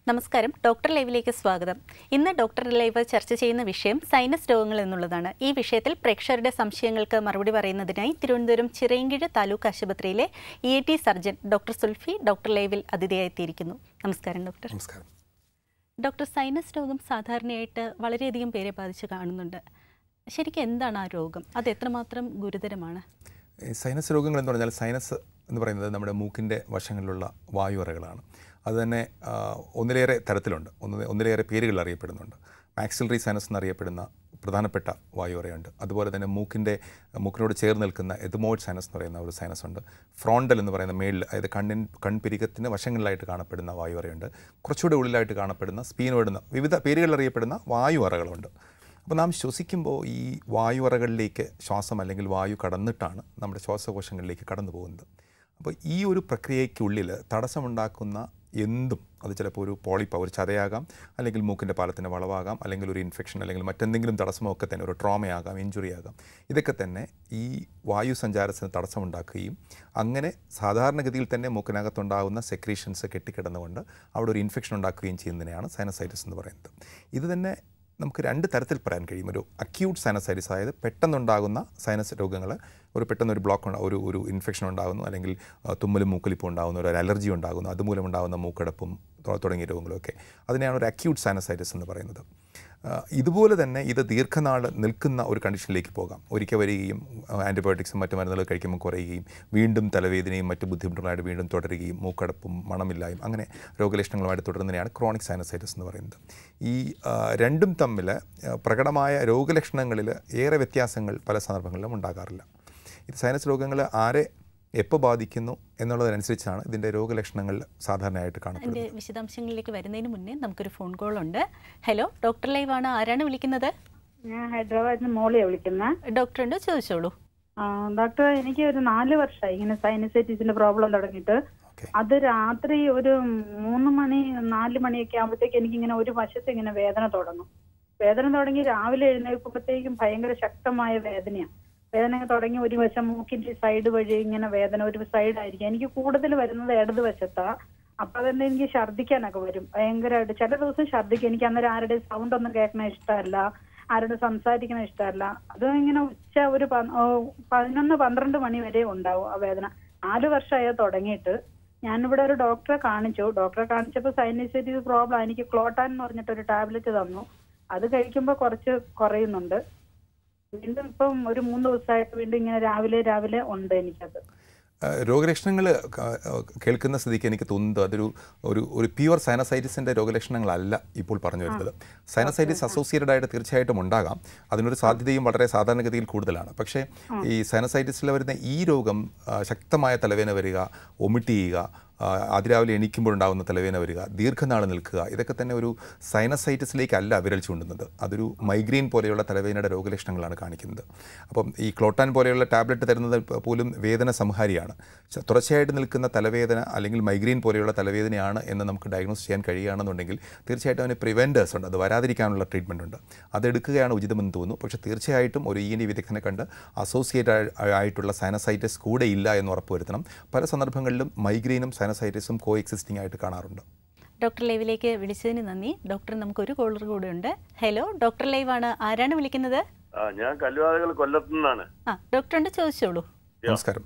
നമസ്കാരം ഡോക്ടർ ലൈവിലേക്ക് സ്വാഗതം ഇന്ന് ഡോക്ടർ ലൈവ് ചർച്ച ചെയ്യുന്ന വിഷയം സൈനസ് രോഗങ്ങൾ എന്നുള്ളതാണ് ഈ വിഷയത്തിൽ പ്രേക്ഷകരുടെ സംശയങ്ങൾക്ക് മറുപടി പറയുന്നതിനായി തിരുവനന്തപുരം ചിറയൻകീഴ് താലൂക്ക് ആശുപത്രിയിലെ E T surgeon doctor Sulfi doctor ലൈവിൽ അതിഥിയായെത്തിയിരിക്കുന്നു നമസ്കാരം ഡോക്ടർ നമസ്കാരം ഡോക്ടർ സൈനസ് രോഗം സാധാരണയായിട്ട് വളരെയധികം പേരെ ബാധിച്ച് കാണുന്നുണ്ട് ശരിക്കും എന്താണ് ആ രോഗം അത് എത്രമാത്രം ഗുരുതരമാണ് ഈ സൈനസ് രോഗങ്ങൾ എന്ന് പറഞ്ഞാൽ സൈനസ് എന്ന് പറയുന്നത് നമ്മുടെ മൂക്കിൻ്റെ വശങ്ങളിലുള്ള വായുവറകളാണ് അത് തന്നെ ആ, ഒന്നിലേറെ തരത്തിലുണ്ട് ഒന്ന് ഒന്നിലേറെ പേരുകൾ അറിയപ്പെടുന്നുണ്ട് മാക്സിലറി സൈനസ് എന്നറിയപ്പെടുന്ന പ്രധാനപ്പെട്ട വായുവറയുണ്ട് അതുപോലെ തന്നെ മൂക്കിൻ്റെ മൂക്കിനോട് ചേർന്ന് നിൽക്കുന്ന എതുമോയിഡ് സൈനസ് എന്ന് പറയുന്ന ഒരു സൈനസ് ഉണ്ട് ഫ്രോണ്ടൽ എന്ന് പറയുന്ന മേളിൽ അതായത് കണ്ണിൻ കൺപിരികത്തിൻ്റെ വശങ്ങളിലായിട്ട് കാണപ്പെടുന്ന വായുവറയുണ്ട് കുറച്ചുകൂടെ ഉള്ളിലായിട്ട് കാണപ്പെടുന്ന സ്പീനോയിഡ് എന്ന വിവിധ പേരുകളിൽ അറിയപ്പെടുന്ന വായുവറകളുണ്ട് അപ്പോൾ നാം ശ്വസിക്കുമ്പോൾ ഈ വായുവറകളിലേക്ക് ശ്വാസം അല്ലെങ്കിൽ വായു കടന്നിട്ടാണ് നമ്മുടെ ശ്വാസകോശങ്ങളിലേക്ക് കടന്നു പോകുന്നത് അപ്പോൾ ഈ ഒരു പ്രക്രിയയ്ക്കുള്ളിൽ തടസ്സമുണ്ടാക്കുന്ന എന്തും അത് ചിലപ്പോൾ ഒരു പോളിപ്പ് ഒരു ചതയാകാം അല്ലെങ്കിൽ മൂക്കിൻ്റെ പാലത്തിൻ്റെ വളവാകാം അല്ലെങ്കിൽ ഒരു ഇൻഫെക്ഷൻ അല്ലെങ്കിൽ മറ്റെന്തെങ്കിലും തടസ്സമൊക്കെ തന്നെ ഒരു ട്രോമയാകാം ഇഞ്ചുറി ആകാം ഇതൊക്കെ തന്നെ ഈ വായു സഞ്ചാരത്തിന് തടസ്സമുണ്ടാക്കുകയും അങ്ങനെ സാധാരണഗതിയിൽ തന്നെ മൂക്കിനകത്തുണ്ടാകുന്ന സെക്രീഷൻസ് കെട്ടിക്കിടന്നുകൊണ്ട് അവിടെ ഒരു ഇൻഫെക്ഷൻ ഉണ്ടാക്കുകയും ചെയ്യുന്നതിനെയാണ് സൈനസൈറ്റിസ് എന്ന് പറയുന്നത് ഇത് തന്നെ നമുക്ക് രണ്ട് തരത്തിൽ പറയാൻ കഴിയും ഒരു അക്യൂട്ട് സൈനസൈറ്റിസ് അതായത് പെട്ടെന്നുണ്ടാകുന്ന സൈനസ് രോഗങ്ങൾ ഒരു പെട്ടെന്ന് ഒരു ബ്ലോക്ക് ഒരു ഒരു ഇൻഫെക്ഷൻ ഉണ്ടാകുന്നു അല്ലെങ്കിൽ ആ, തുമ്മലും മൂക്കലിപ്പും ഉണ്ടാകുന്നു ഒരു അലർജി ഉണ്ടാകുന്നു അതുമൂലം ഉണ്ടാകുന്ന മൂക്കടപ്പും തൊ- തുടങ്ങിയ രോഗങ്ങളൊക്കെ അതിനെയാണ് ഒരു അക്യൂട്ട് സൈനസൈറ്റിസ് എന്ന് പറയുന്നത് ആ, ഇതുപോലെ തന്നെ ഇത് ദീർഘനാൾ നിൽക്കുന്ന ഒരു കണ്ടീഷനിലേക്ക് പോകാം ഒരിക്കൽ വരികയും ആൻറ്റിബയോട്ടിക്സും മറ്റു മരുന്നുകൾ കഴിക്കുമ്പോൾ കുറയുകയും വീണ്ടും തലവേദനയും മറ്റ് ബുദ്ധിമുട്ടുകളായിട്ട് വീണ്ടും തുടരുകയും മൂക്കടപ്പും മണമില്ലായും അങ്ങനെ രോഗലക്ഷണങ്ങളുമായിട്ട് തുടരുന്നതിനെയാണ് ക്രോണിക് സൈനസൈറ്റിസ് എന്ന് പറയുന്നത് ഈ ആ, രണ്ടും തമ്മിൽ ആ, പ്രകടമായ രോഗലക്ഷണങ്ങളിൽ ഏറെ വ്യത്യാസങ്ങൾ പല സന്ദർഭങ്ങളിലും ഉണ്ടാകാറില്ല ഇത് സൈനസ് രോഗങ്ങൾ ആരെ എപ്പോൾ ബാധിക്കുന്നു എന്നുള്ളതനുസരിച്ചാണ് ഇതിൻ്റെ രോഗലക്ഷണങ്ങൾ സാധാരണയായിട്ട് കാണപ്പെടുന്നത് എൻ്റെ വിശദാംശങ്ങളിലേക്ക് വരുന്നതിന് മുന്നേ നമുക്കൊരു ഫോൺ കോൾ ഉണ്ട് ഹലോ ഡോക്ടർ ലൈവ് ആണ് ആരാണ് വിളിക്കുന്നത് ഞാൻ ഹൈദരാബാദിൽ നിന്ന് മോളിയാണ് വിളിക്കുന്നത് ഡോക്ടറുണ്ട് ചോദിച്ചോളൂ ഡോക്ടർ എനിക്ക് ഒരു നാല് വർഷമായി ഇങ്ങനെ സൈനസൈറ്റിസിന്റെ പ്രോബ്ലം തുടങ്ങിയിട്ട് ഓക്കെ അത് രാത്രി ഒരു മൂന്ന് മണി നാല് മണിയൊക്കെ ആകുമ്പോഴത്തേക്ക് എനിക്ക് ഇങ്ങനെ ഒരു വശത്ത് ഇങ്ങനെ വേദന തുടങ്ങും വേദന തുടങ്ങി രാവിലെ എഴുന്നേൽക്കുമ്പോഴത്തേക്കും ഭയങ്കര ശക്തമായ വേദനയാണ് വേദന തുടങ്ങി ഒരു വശം മൂക്കിന്റെ സൈഡ് വഴി ഇങ്ങനെ വേദന ഒരു സൈഡായിരിക്കും എനിക്ക് കൂടുതൽ വരുന്നത് ഇടത് വശത്താ അപ്പൊ തന്നെ എനിക്ക് ഛർദ്ദിക്കാനൊക്കെ വരും ഭയങ്കരമായിട്ട് ചില ദിവസം ഛർദ്ദിക്കും എനിക്ക് അന്നേരം ആരുടെ സൗണ്ട് ഒന്നും കേൾക്കണ ഇഷ്ടമല്ല ആരോട് സംസാരിക്കണ ഇഷ്ടമല്ല അത് ഇങ്ങനെ ഉച്ച ഒരു പ- ഓ, പതിനൊന്ന് പന്ത്രണ്ട് മണി വരെ ഉണ്ടാവും ആ വേദന നാല് വർഷമായ തുടങ്ങിയിട്ട് ഞാനിവിടെ ഒരു ഡോക്ടറെ കാണിച്ചു ഡോക്ടറെ കാണിച്ചപ്പോൾ സൈനസൈറ്റിസ് പ്രോബ്ലം എനിക്ക് ക്ലോട്ടാൻ എന്ന് പറഞ്ഞിട്ട് ഒരു ടാബ്ലറ്റ് തന്നു അത് കഴിക്കുമ്പോൾ കുറച്ച് കുറയുന്നുണ്ട് വീണ്ടും ഇപ്പം ഒരു മൂന്ന് ദിവസമായിട്ട് വീണ്ടും ഇങ്ങനെ രാവിലെ രാവിലെ ഉണ്ട് എനിക്കത് രോഗലക്ഷണങ്ങൾ കേൾക്കുന്ന സ്ഥിതിക്ക് എനിക്ക് തോന്നുന്നത് അതൊരു ഒരു ഒരു പ്യുവർ സൈനസൈറ്റിസിൻ്റെ രോഗലക്ഷണങ്ങളല്ല ഇപ്പോൾ പറഞ്ഞു വരുന്നത് സൈനസൈറ്റിസ് അസോസിയേറ്റഡ് ആയിട്ട് തീർച്ചയായിട്ടും ഉണ്ടാകാം അതിനൊരു സാധ്യതയും വളരെ സാധാരണഗതിയിൽ കൂടുതലാണ് പക്ഷേ ഈ സൈനസൈറ്റിസിൽ വരുന്ന ഈ രോഗം ആ, ശക്തമായ തലവേദന വരിക ഒമിറ്റ് ചെയ്യുക ആ, അതിരാവിലെ എണീക്കുമ്പോഴുണ്ടാകുന്ന തലവേദന വരിക ദീർഘനാൾ നിൽക്കുക ഇതൊക്കെ തന്നെ ഒരു സൈനസൈറ്റിസിലേക്കല്ല വിരൽ ചൂണ്ടുന്നത് അതൊരു മൈഗ്രെയിൻ പോലെയുള്ള തലവേദനയുടെ രോഗലക്ഷണങ്ങളാണ് കാണിക്കുന്നത് അപ്പം ഈ ക്ലോട്ടാൻ പോലെയുള്ള ടാബ്ലറ്റ് തരുന്നത് പ- പോലും വേദന സംഹാരിയാണ് ച- തുടർച്ചയായിട്ട് നിൽക്കുന്ന തലവേദന അല്ലെങ്കിൽ മൈഗ്രെയിൻ പോലെയുള്ള തലവേദനയാണ് എന്ന് നമുക്ക് ഡയഗ്നോസ് ചെയ്യാൻ കഴിയുകയാണെന്നുണ്ടെങ്കിൽ തീർച്ചയായിട്ടും അതിന് പ്രിവെൻറ്റേഴ്സ് ഉണ്ട് അത് വരാതിരിക്കാനുള്ള ട്രീറ്റ്മെൻറ്റ് ഉണ്ട് അതെടുക്കുകയാണ് ഉചിതമെന്ന് തോന്നുന്നു പക്ഷേ തീർച്ചയായിട്ടും ഒരു ഇ എൻ ഡി വിദഗ്ധനെ കണ്ട് അസോസിയേറ്റ് ആയിട്ടുള്ള സൈനസൈറ്റിസ് കൂടെ ഇല്ല എന്ന് ഉറപ്പുവരുത്തണം പല സന്ദർഭങ്ങളിലും മൈഗ്രെയിനും സൈനസൈറ്റിസും കോ എക്സിസ്റ്റിംഗ് ആയിട്ട് കാണാറുണ്ട് ഡോക്ടർ ലൈവിലേക്ക് വിളിച്ചതിന് നന്ദി ഡോക്ടർ നമുക്കൊരു കോളർ കൂടെ ഉണ്ട് ഹലോ ഡോക്ടർ ലൈവ് ആണ് ആരാണ് വിളിക്കുന്നത് ആ ഞാൻ കല്ലുവാതകൾ കൊല്ലത്തു നിന്നാണ് ആ ഡോക്ടറുണ്ട് ചോദിച്ചോളൂ നമസ്കാരം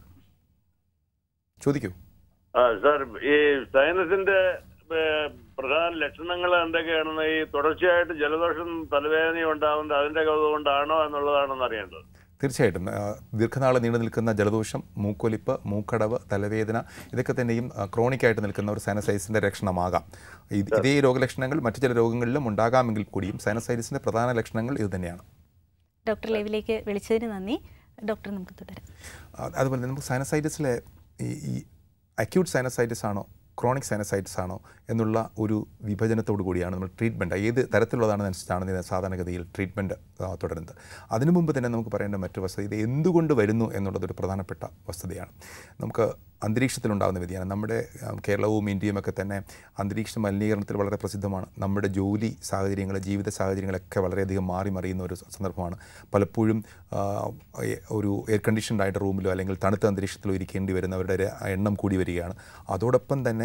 ചോദിക്കൂ ആ സാർ ഈ സൈനസിന്റെ ഏ, പ്രധാന ലക്ഷണങ്ങൾ എന്തൊക്കെയാണെന്ന് ഈ തുടർച്ചയായിട്ട് ജലദോഷം തലവേദനയും ഉണ്ടാവുന്നത് അതിന്റെ കൊണ്ടാണോ എന്നുള്ളതാണെന്ന് അറിയേണ്ടത് തീർച്ചയായിട്ടും ആ, ദീർഘനാൾ നീണ്ടു നിൽക്കുന്ന ജലദോഷം മൂക്കൊലിപ്പ് മൂക്കടവ് തലവേദന ഇതൊക്കെ തന്നെയും ക്രോണിക് ആയിട്ട് നിൽക്കുന്ന ഒരു സൈനസൈറ്റിസിൻ്റെ ലക്ഷണമാകാം ഇത് ഇതേ രോഗലക്ഷണങ്ങൾ മറ്റു ചില രോഗങ്ങളിലും ഉണ്ടാകാമെങ്കിൽ കൂടിയും സൈനസൈറ്റിസിൻ്റെ പ്രധാന ലക്ഷണങ്ങൾ ഇത് തന്നെയാണ് ഡോക്ടർ ലൈവിലേക്ക് വിളിച്ചതിന് നന്ദി ഡോക്ടർ നമുക്ക് തുടരാം ആ, അതുപോലെ തന്നെ നമുക്ക് സൈനസൈറ്റിസിലെ ഈ ഈ അക്യൂട്ട് സൈനസൈറ്റിസ് ആണോ ക്രോണിക് സൈനസൈറ്റിസ് ആണോ എന്നുള്ള ഒരു വിഭജനത്തോടു കൂടിയാണ് നമ്മൾ ട്രീറ്റ്മെൻറ്റ് ഏത് തരത്തിലുള്ളതാണെന്നനുസരിച്ചാണ് ഇതിന് സാധാരണഗതിയിൽ ട്രീറ്റ്മെൻറ്റ് തുടരുന്നത് അതിനു മുമ്പ് തന്നെ നമുക്ക് പറയേണ്ട മറ്റു വസ്തുത ഇത് എന്തുകൊണ്ട് വരുന്നു എന്നുള്ളതൊരു പ്രധാനപ്പെട്ട വസ്തുതയാണ് നമുക്ക് അന്തരീക്ഷത്തിലുണ്ടാകുന്ന വ്യതിയാനം നമ്മുടെ ആ, കേരളവും ഇന്ത്യയും ഒക്കെ തന്നെ അന്തരീക്ഷ മലിനീകരണത്തിൽ വളരെ പ്രസിദ്ധമാണ് നമ്മുടെ ജോലി സാഹചര്യങ്ങൾ ജീവിത സാഹചര്യങ്ങളൊക്കെ വളരെയധികം മാറി മറിയുന്ന ഒരു സന്ദർഭമാണ് പലപ്പോഴും ആ, എ- ഒരു എയർ കണ്ടീഷൻഡ് ആയിട്ട് റൂമിലോ അല്ലെങ്കിൽ തണുത്ത അന്തരീക്ഷത്തിലോ ഇരിക്കേണ്ടി വരുന്നവരുടെ ഒരു എണ്ണം കൂടി വരികയാണ് അതോടൊപ്പം തന്നെ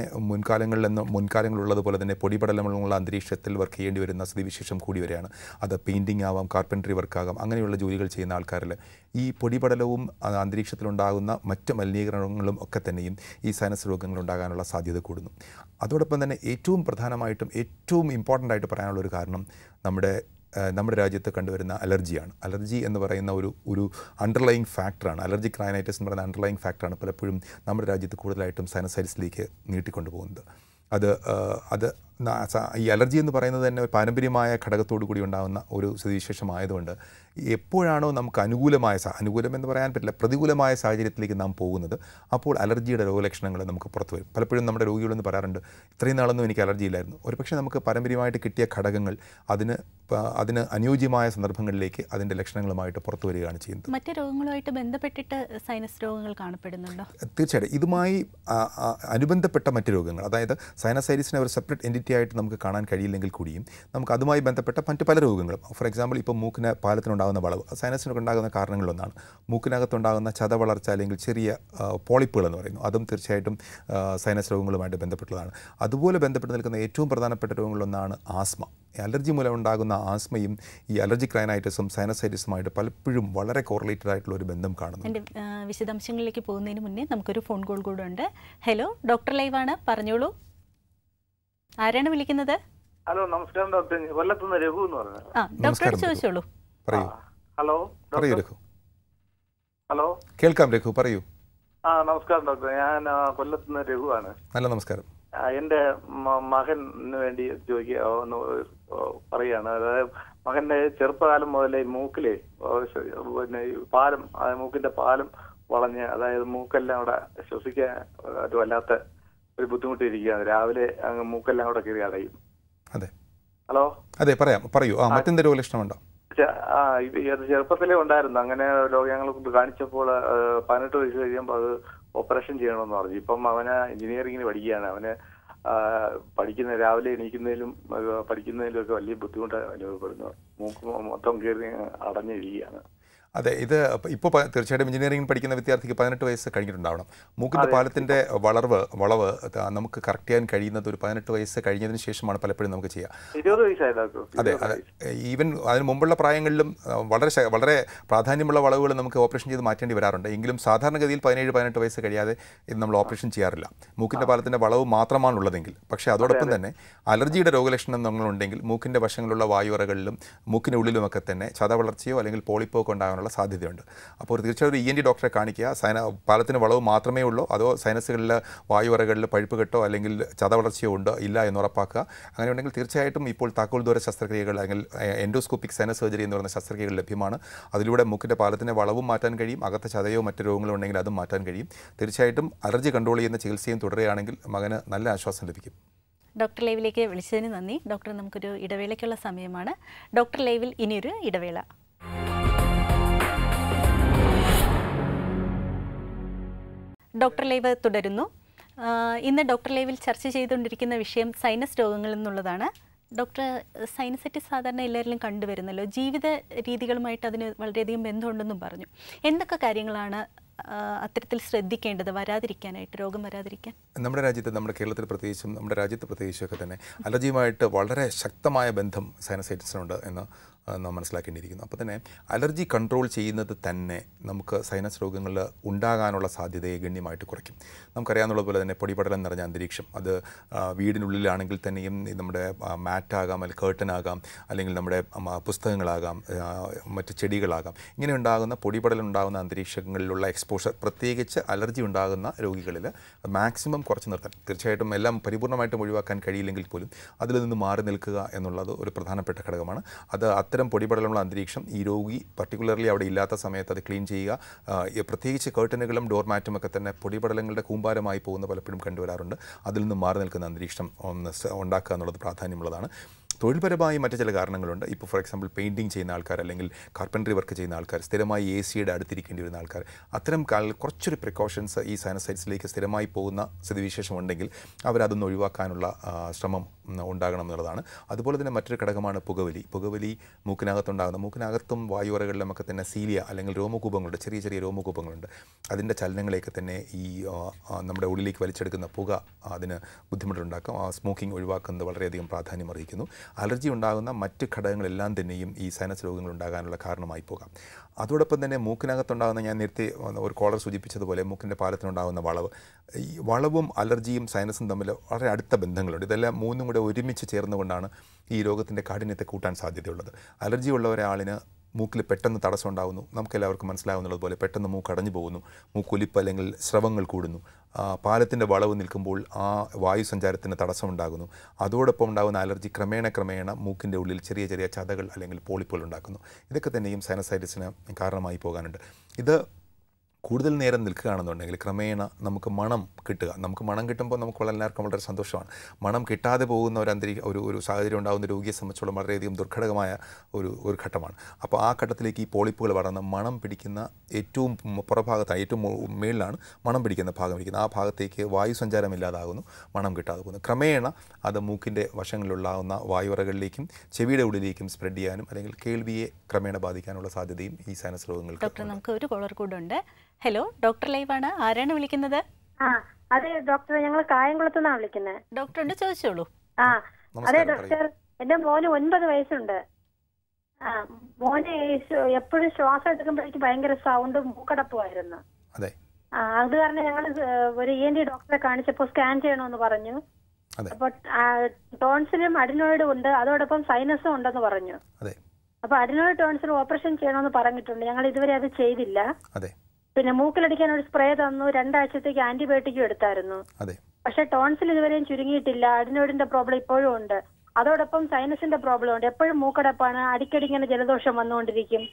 മുൻകാലങ്ങളിൽ നിന്ന് മുൻകാലങ്ങളിലുള്ളതുപോലെ തന്നെ പൊടിപടലമുള്ള അന്തരീക്ഷത്തിൽ വർക്ക് ചെയ്യേണ്ടി വരുന്ന സ്ഥിതിവിശേഷം കൂടി വരികയാണ് അത് പെയിൻറ്റിംഗ് ആവാം കാർപ്പൻട്രി വർക്കാകാം അങ്ങനെയുള്ള ജോലികൾ ചെയ്യുന്ന ആൾക്കാരിൽ ഈ പൊടിപടലവും ആ, അന്തരീക്ഷത്തിലുണ്ടാകുന്ന മറ്റ് മലിനീകരണങ്ങളും ഒക്കെ തന്നെയും ഈ സൈനസ് രോഗങ്ങൾ ഉണ്ടാകാനുള്ള സാധ്യത കൂടുന്നു അതോടൊപ്പം തന്നെ ഏറ്റവും പ്രധാനമായിട്ടും ഏറ്റവും ഇമ്പോർട്ടൻ്റ് ആയിട്ട് പറയാനുള്ള ഒരു കാരണം നമ്മുടെ ആ, നമ്മുടെ രാജ്യത്ത് കണ്ടുവരുന്ന അലർജിയാണ് അലർജി എന്ന് പറയുന്ന ഒരു ഒരു അണ്ടർലൈങ് ഫാക്ടറാണ് അലർജിക് റൈനൈറ്റിസ് എന്ന് പറയുന്ന അണ്ടർലൈങ് ഫാക്ടറാണ് പലപ്പോഴും നമ്മുടെ രാജ്യത്ത് കൂടുതലായിട്ടും സൈനസൈറ്റിസിലേക്ക് നീട്ടിക്കൊണ്ടു പോകുന്നത് അത് ആ, അത് ന- സ- ഈ അലർജി എന്ന് പറയുന്നത് തന്നെ ഒരു പാരമ്പര്യമായ ഘടകത്തോടു കൂടി ഉണ്ടാകുന്ന ഒരു സ്ഥിതിവിശേഷമായതുകൊണ്ട് എപ്പോഴാണോ നമുക്ക് അനുകൂലമായ സാ- അനുകൂലം എന്ന് പറയാൻ പറ്റില്ല പ്രതികൂലമായ സാഹചര്യത്തിലേക്ക് നാം പോകുന്നത് അപ്പോൾ അലർജിയുടെ രോഗലക്ഷണങ്ങൾ നമുക്ക് പുറത്തു വരും പലപ്പോഴും നമ്മുടെ രോഗികളെന്ന് പറയാറുണ്ട് ഇത്രയും നാളൊന്നും എനിക്ക് അലർജി ഇല്ലായിരുന്നു ഒരുപക്ഷെ നമുക്ക് പാരമ്പര്യമായിട്ട് കിട്ടിയ ഘടകങ്ങൾ അതിന് പ- അതിന് അനുയോജ്യമായ സന്ദർഭങ്ങളിലേക്ക് അതിൻ്റെ ലക്ഷണങ്ങളുമായിട്ട് പുറത്തു വരികയാണ് ചെയ്യുന്നത് മറ്റ് രോഗങ്ങളുമായിട്ട് ബന്ധപ്പെട്ടിട്ട് സൈനസ് രോഗങ്ങൾ കാണപ്പെടുന്നുണ്ടോ തീർച്ചയായിട്ടും ഇതുമായി ആ, ആ, അനുബന്ധപ്പെട്ട മറ്റ് രോഗങ്ങൾ അതായത് സൈനസൈറ്റിസിനെ ഒരു സെപ്പറേറ്റ് എൻറ്റിറ്റി ആയിട്ട് നമുക്ക് കാണാൻ കഴിയില്ലെങ്കിൽ കൂടിയും നമുക്ക് അതുമായി ബന്ധപ്പെട്ട മറ്റ് പല രോഗങ്ങളും ഫോർ എക്സാമ്പിൾ ഇപ്പോൾ മൂക്കിന് പാലത്തിനുണ്ടാകുന്ന വളവ് സൈനസിനൊക്കെ ഉണ്ടാകുന്ന കാരണങ്ങളിലൊന്നാണ് മൂക്കിനകത്തുണ്ടാകുന്ന ചത വളർച്ച അല്ലെങ്കിൽ ചെറിയ ആ, പോളിപ്പുകൾ എന്ന് പറയുന്നു അതും തീർച്ചയായിട്ടും ആ, സൈനസ് രോഗങ്ങളുമായിട്ട് ബന്ധപ്പെട്ടുള്ളതാണ് അതുപോലെ ബന്ധപ്പെട്ട് നിൽക്കുന്ന ഏറ്റവും പ്രധാനപ്പെട്ട രോഗങ്ങളിലൊന്നാണ് ആസ്മ ഈ അലർജി മൂലം ഉണ്ടാകുന്ന ആസ്മയും ഈ അലർജിക് റൈനൈറ്റിസും സൈനസൈറ്റിസുമായിട്ട് പലപ്പോഴും വളരെ കോറിലേറ്റഡ് ആയിട്ടുള്ള ഒരു ബന്ധം കാണുന്നു എൻ്റെ ആ, വിശദാംശങ്ങളിലേക്ക് പോകുന്നതിന് മുന്നേ നമുക്കൊരു ഫോൺ കോൾ കൂടെ ഉണ്ട് ഹലോ ഡോക്ടർ ലൈവാണ് പറഞ്ഞോളൂ ആരാണ് വിളിക്കുന്നത് ഹലോ നമസ്കാരം ഡോക്ടർ കൊല്ലത്തുനിന്ന് രഘു എന്ന് പറഞ്ഞു ആ ഡോക്ടറോട് നമസ്കാരം, ചോദിച്ചോളൂ പറയൂ ഹലോ പറയൂ ഡോക്ടർ രഘു ഹലോ കേൾക്കാം രഘു പറയൂ ആ നമസ്കാരം ഡോക്ടർ ഞാൻ ആ, കൊല്ലത്തുനിന്ന് രഘുവാണ് നല്ല നമസ്കാരം ആ, എന്റെ മ- മകന് വേണ്ടി ചോദിക്കുക ഒന്ന് പറയാണ് അതായത് മകന്റെ ചെറുപ്പകാലം മുതലേ ഈ മൂക്കിലെ ഓ, ശ- പിന്നെ ഈ പാലം ആ മൂക്കിന്റെ പാലം വളഞ്ഞ് അതായത് മൂക്കെല്ലാം അവിടെ ശ്വസിക്കാൻ ഒരു വല്ലാത്ത ഒരു ബുദ്ധിമുട്ടിരിക്കുകയാണ് രാവിലെ അങ്ങ് മൂക്കെല്ലാം അവിടെ കയറി അടയും അതെ ഹലോ അതെ പറയാം പറയൂ ആ മറ്റെന്ത് രോഗലക്ഷണമുണ്ടോ ചെ- ആ ഇത് അത് ചെറുപ്പത്തിലേ ഉണ്ടായിരുന്നു അങ്ങനെ ഞങ്ങൾ കാണിച്ചപ്പോൾ ആ, പതിനെട്ട് വയസ്സ് കഴിയുമ്പോൾ അത് ഓപ്പറേഷൻ ചെയ്യണമെന്ന് പറഞ്ഞു ഇപ്പം അവന് എഞ്ചിനീയറിംഗിന് പഠിക്കുകയാണ് അവന് ആ, പഠിക്കുന്ന രാവിലെ എണീക്കുന്നതിലും ആ, പഠിക്കുന്നതിലും ഒക്കെ വലിയ ബുദ്ധിമുട്ട് അനുഭവപ്പെടുന്നു മൂക്ക് മൊത്തം കയറി അടഞ്ഞിരിക്കുകയാണ് അതെ ഇത് ഇപ്പോൾ തീർച്ചയായിട്ടും എഞ്ചിനീയറിംഗ് പഠിക്കുന്ന വിദ്യാർത്ഥിക്ക് പതിനെട്ട് വയസ്സ് കഴിഞ്ഞിട്ടുണ്ടാവണം മൂക്കിൻ്റെ പാലത്തിൻ്റെ വളർവ് വളവ് ത- നമുക്ക് കറക്റ്റ് ചെയ്യാൻ കഴിയുന്നത് ഒരു പതിനെട്ട് വയസ്സ് കഴിഞ്ഞതിന് ശേഷമാണ് പലപ്പോഴും നമുക്ക് ചെയ്യുക ഇരുപത് വയസ്സായി ഡോക്ടർ അതെ അതെ ഈവൻ അതിന് മുമ്പുള്ള പ്രായങ്ങളിലും ആ, വളരെ ശ- വളരെ പ്രാധാന്യമുള്ള വളവുകൾ നമുക്ക് ഓപ്പറേഷൻ ചെയ്ത് മാറ്റേണ്ടി വരാറുണ്ട് എങ്കിലും സാധാരണഗതിയിൽ പതിനേഴ് പതിനെട്ട് വയസ്സ് കഴിയാതെ ഇത് നമ്മൾ ഓപ്പറേഷൻ ചെയ്യാറില്ല മൂക്കിൻ്റെ പാലത്തിൻ്റെ വളവ് മാത്രമാണ് ഉള്ളതെങ്കിൽ പക്ഷേ അതോടൊപ്പം തന്നെ അലർജിയുടെ രോഗലക്ഷണം നമ്മളുണ്ടെങ്കിൽ മൂക്കിൻ്റെ വശങ്ങളിലുള്ള വായുവറകളിലും മൂക്കിനുള്ളിലുമൊക്കെ തന്നെ ചതവളർച്ചയോ അല്ലെങ്കിൽ പോളിപ്പോ ഒക്കെ ഉണ്ടാകാനുള്ള സാധ്യതയുണ്ട് അപ്പോൾ തീർച്ചയായും ഒരു ഇ എൻ ഡി ഡോക്ടറെ കാണിക്കുക സൈന പാലത്തിന് വളവ് മാത്രമേ ഉള്ളൂ അതോ സൈനസുകളിൽ വായുവറകളിൽ പഴുപ്പ് കെട്ടോ അല്ലെങ്കിൽ ചതവളർച്ചയോ ഉണ്ടോ ഇല്ല എന്ന് ഉറപ്പാക്കുക അങ്ങനെയുണ്ടെങ്കിൽ തീർച്ചയായിട്ടും ഇപ്പോൾ താക്കോൽ ദൂര ശസ്ത്രക്രിയകൾ അല്ലെങ്കിൽ എൻഡോസ്കോപ്പിക് സൈനസ് സർജറി എന്ന് പറയുന്ന ശസ്ത്രക്രിയകൾ ലഭ്യമാണ് അതിലൂടെ മൂക്കിൻ്റെ പാലത്തിൻ്റെ വളവും മാറ്റാൻ കഴിയും അകത്തെ ചതയോ മറ്റ് രോഗങ്ങളോ ഉണ്ടെങ്കിൽ അതും മാറ്റാൻ കഴിയും തീർച്ചയായിട്ടും അലർജി കൺട്രോൾ ചെയ്യുന്ന ചികിത്സയും തുടരുകയാണെങ്കിൽ മകന് നല്ല ആശ്വാസം ലഭിക്കും ഡോക്ടർ ലൈവിലേക്ക് വിളിച്ചതിന് നന്ദി ഡോക്ടർ നമുക്കൊരു ഇടവേളയ്ക്കുള്ള സമയമാണ് ഡോക്ടർ ലൈവിൽ ഇനിയൊരു ഇടവേള ഡോക്ടർ ലൈവ് തുടരുന്നു ആ, ഇന്ന് ഡോക്ടർ ലൈവിൽ ചർച്ച ചെയ്തുകൊണ്ടിരിക്കുന്ന വിഷയം സൈനസ് രോഗങ്ങൾ എന്നുള്ളതാണ് ഡോക്ടർ സൈനസൈറ്റിസ് സാധാരണ എല്ലാവരിലും കണ്ടുവരുന്നല്ലോ ജീവിത രീതികളുമായിട്ട് അതിന് വളരെയധികം ബന്ധമുണ്ടെന്നും പറഞ്ഞു എന്തൊക്കെ കാര്യങ്ങളാണ് ആ, അത്തരത്തിൽ ശ്രദ്ധിക്കേണ്ടത് വരാതിരിക്കാനായിട്ട് രോഗം വരാതിരിക്കാൻ നമ്മുടെ രാജ്യത്ത് നമ്മുടെ കേരളത്തിൽ പ്രത്യേകിച്ചും നമ്മുടെ രാജ്യത്ത് പ്രത്യേകിച്ചും ഒക്കെ തന്നെ അലർജിയുമായിട്ട് വളരെ ശക്തമായ ബന്ധം സൈനസൈറ്റിസിനുണ്ട് എന്ന് ആ, നാം മനസ്സിലാക്കേണ്ടിയിരിക്കുന്നു അപ്പോൾ തന്നെ അലർജി കൺട്രോൾ ചെയ്യുന്നത് തന്നെ നമുക്ക് സൈനസ് രോഗങ്ങൾ ഉണ്ടാകാനുള്ള സാധ്യതയെ ഗണ്യമായിട്ട് കുറയ്ക്കും നമുക്കറിയാവുന്നത് പോലെ തന്നെ പൊടിപടലം നിറഞ്ഞ അന്തരീക്ഷം അത് ആ, വീടിനുള്ളിലാണെങ്കിൽ തന്നെയും ഈ നമ്മുടെ മാറ്റാകാം അല്ലെങ്കിൽ കേർട്ടനാകാം അല്ലെങ്കിൽ നമ്മുടെ ഉം, ആ, പുസ്തകങ്ങളാകാം ആ, മറ്റ് ചെടികളാകാം ഇങ്ങനെ ഉണ്ടാകുന്ന പൊടിപടലം ഉണ്ടാകുന്ന അന്തരീക്ഷങ്ങളിലുള്ള എക്സ്പോഷർ പ്രത്യേകിച്ച് അലർജി ഉണ്ടാകുന്ന രോഗികളിൽ മാക്സിമം കുറച്ച് നിർത്താൻ തീർച്ചയായിട്ടും എല്ലാം പരിപൂർണമായിട്ടും ഒഴിവാക്കാൻ കഴിയില്ലെങ്കിൽ പോലും അതിൽ നിന്ന് മാറി നിൽക്കുക എന്നുള്ളത് ഒരു പ്രധാനപ്പെട്ട ഘടകമാണ് അത് അത്തരം പൊടിപടലമുള്ള അന്തരീക്ഷം ഈ രോഗി പർട്ടിക്കുലർലി അവിടെ ഇല്ലാത്ത സമയത്ത് അത് ക്ലീൻ ചെയ്യുക ആ, ഈ പ്രത്യേകിച്ച് കേർട്ടനുകളും ഡോർ മാറ്റും ഒക്കെ തന്നെ പൊടിപടലങ്ങളുടെ കൂമ്പാരമായി പോകുന്ന പലപ്പോഴും കണ്ടുവരാറുണ്ട് അതിൽ നിന്ന് മാറി നിൽക്കുന്ന അന്തരീക്ഷം ഒന്ന് സ- ഉണ്ടാക്കുക എന്നുള്ളത് പ്രാധാന്യമുള്ളതാണ് തൊഴിൽപരമായി മറ്റു ചില കാരണങ്ങളുണ്ട് ഇപ്പോൾ ഫോർ എക്സാമ്പിൾ പെയിൻറ്റിങ് ചെയ്യുന്ന ആൾക്കാർ അല്ലെങ്കിൽ കാർപ്പൻട്രി വർക്ക് ചെയ്യുന്ന ആൾക്കാർ സ്ഥിരമായി എ സിയുടെ അടുത്തിരിക്കേണ്ടി വരുന്ന ആൾക്കാർ അത്തരം കാൽ കുറച്ചൊരു പ്രിക്കോഷൻസ് ഈ സൈനസൈറ്റ്സിലേക്ക് സ്ഥിരമായി പോകുന്ന സ്ഥിതിവിശേഷം ഉണ്ടെങ്കിൽ അവരതൊന്ന് ഒഴിവാക്കാനുള്ള ആ, ശ്രമം ഉം, ഉണ്ടാകണം എന്നുള്ളതാണ് അതുപോലെ തന്നെ മറ്റൊരു ഘടകമാണ് പുകവലി പുകവലി മൂക്കിനകത്തുണ്ടാകുന്ന മൂക്കിനകത്തും വായുവറകളിലുമൊക്കെ തന്നെ സീലിയ അല്ലെങ്കിൽ രോമകൂപങ്ങളുണ്ട് ചെറിയ ചെറിയ രോമകൂപങ്ങളുണ്ട് അതിൻ്റെ ചലനങ്ങളെയൊക്കെ തന്നെ ഈ ആ, ആ, നമ്മുടെ ഉള്ളിലേക്ക് വലിച്ചെടുക്കുന്ന പുക അതിന് ബുദ്ധിമുട്ടുണ്ടാക്കും ആ സ്മോക്കിംഗ് ഒഴിവാക്കുന്നത് വളരെയധികം പ്രാധാന്യം അർഹിക്കുന്നു അലർജി ഉണ്ടാകുന്ന മറ്റ് ഘടകങ്ങളെല്ലാം തന്നെയും ഈ സൈനസ് രോഗങ്ങൾ ഉണ്ടാകാനുള്ള കാരണമായി പോകാം അതോടൊപ്പം തന്നെ മൂക്കിനകത്തുണ്ടാകുന്ന ഞാൻ നേരത്തെ ഒരു കോളർ സൂചിപ്പിച്ചതുപോലെ മൂക്കിൻ്റെ പാലത്തിനുണ്ടാകുന്ന വളവ് ഈ വളവും അലർജിയും സൈനസും തമ്മിൽ വളരെ അടുത്ത ബന്ധങ്ങളുണ്ട് ഇതെല്ലാം മൂന്നും കൂടെ ഒരുമിച്ച് ചേർന്നുകൊണ്ടാണ് ഈ രോഗത്തിൻ്റെ കാഠിന്യത്തെ കൂട്ടാൻ സാധ്യതയുള്ളത് അലർജി ഉള്ള ഒരാളിന് മൂക്കിൽ പെട്ടെന്ന് തടസ്സം ഉണ്ടാകുന്നു നമുക്കെല്ലാവർക്കും മനസ്സിലാവുന്നതുപോലെ പെട്ടെന്ന് മൂക്ക് അടഞ്ഞു പോകുന്നു മൂക്കൊലിപ്പ് അല്ലെങ്കിൽ സ്രവങ്ങൾ കൂടുന്നു ആ, പാലത്തിൻ്റെ വളവ് നിൽക്കുമ്പോൾ ആ വായു സഞ്ചാരത്തിന് തടസ്സം ഉണ്ടാകുന്നു അതോടൊപ്പം ഉണ്ടാകുന്ന അലർജി ക്രമേണ ക്രമേണ മൂക്കിൻ്റെ ഉള്ളിൽ ചെറിയ ചെറിയ ചതകൾ അല്ലെങ്കിൽ പോളിപ്പുകൾ ഉണ്ടാക്കുന്നു ഇതൊക്കെ തന്നെയും സൈനസൈറ്റിസിന് കാരണമായി പോകാനുണ്ട് ഇത് കൂടുതൽ നേരം നിൽക്കുകയാണെന്നുണ്ടെങ്കിൽ ക്രമേണ നമുക്ക് മണം കിട്ടുക നമുക്ക് മണം കിട്ടുമ്പോൾ നമുക്ക് വളരെ എല്ലാവർക്കും വളരെ സന്തോഷമാണ് മണം കിട്ടാതെ പോകുന്ന ഒരു അന്തരീക്ഷ ഒരു ഒരു സാഹചര്യം ഉണ്ടാകുന്ന രോഗിയെ സംബന്ധിച്ചോളം വളരെയധികം ദുർഘടകമായ ഒരു ഒരു ഘട്ടമാണ് അപ്പോൾ ആ ഘട്ടത്തിലേക്ക് ഈ പോളിപ്പുകൾ വളർന്ന് മണം പിടിക്കുന്ന ഏറ്റവും മു- പുറഭാഗത്താണ് ഏറ്റവും മു- മേളിലാണ് മണം പിടിക്കുന്ന ഭാഗം ഇരിക്കുന്നത് ആ ഭാഗത്തേക്ക് വായു സഞ്ചാരം ഇല്ലാതാകുന്നു മണം കിട്ടാതെ പോകുന്നു ക്രമേണ അത് മൂക്കിൻ്റെ വശങ്ങളിലുള്ളാവുന്ന വായുവറകളിലേക്കും ചെവിയുടെ ഉള്ളിലേക്കും സ്പ്രെഡ് ചെയ്യാനും അല്ലെങ്കിൽ കേൾവിയെ ക്രമേണ ബാധിക്കാനുള്ള സാധ്യതയും ഈ സൈനസ് രോഗങ്ങൾക്ക് ഡോക്ടർ നമുക്ക് ഒരു കോളർ കൂടെ ഉണ്ട് ഹലോ ഡോക്ടർ ലൈവാണ് ആരാണ് വിളിക്കുന്നത് ആ അതെ ഡോക്ടറെ ഞങ്ങൾ കായംകുളത്ത് നിന്നാണ് വിളിക്കുന്നത് ഡോക്ടറോട് ചോദിച്ചോളൂ ആ അതെ നമസ്കാരം ഡോക്ടർ എന്റെ മോന് ഒൻപത് വയസ്സുണ്ട് ആ മോന് എപ്പോഴും ശ്വാസം എടുക്കുമ്പോഴേക്കും ഭയങ്കര സൗണ്ടും മൂക്കടപ്പുമായിരുന്നു അതെ ആ അത് കാരണം ഞങ്ങൾ ഒരു ഇ എൻ ഡി ഡോക്ടറെ കാണിച്ചപ്പോൾ സ്കാൻ ചെയ്യണമെന്ന് പറഞ്ഞു അതെ അപ്പൊ ടോൺസിലും അഡിനോയിഡും ഉണ്ട് അതോടൊപ്പം സൈനസും ഉണ്ടെന്ന് പറഞ്ഞു അതെ അപ്പൊ അഡിനോയിഡ് ടോൺസിൽ ഓപ്പറേഷൻ ചെയ്യണമെന്ന് പറഞ്ഞിട്ടുണ്ട് ഞങ്ങൾ ഇതുവരെ അത് ചെയ്തില്ല അതെ പിന്നെ മൂക്കിലടിക്കാൻ ഒരു സ്പ്രേ തന്നു രണ്ടാഴ്ചത്തേക്ക് ആന്റിബയോട്ടിക്കും എടുത്തായിരുന്നു അതെ പക്ഷെ ടോൺസിൽ ഇതുവരെയും ചുരുങ്ങിയിട്ടില്ല അഡിനോയിഡിന്റെ പ്രോബ്ലം ഇപ്പോഴും ഉണ്ട് അതോടൊപ്പം സൈനസിന്റെ പ്രോബ്ലം ഉണ്ട് എപ്പോഴും മൂക്കടപ്പാണ് അടിക്കടി ഇങ്ങനെ ജലദോഷം വന്നുകൊണ്ടിരിക്കും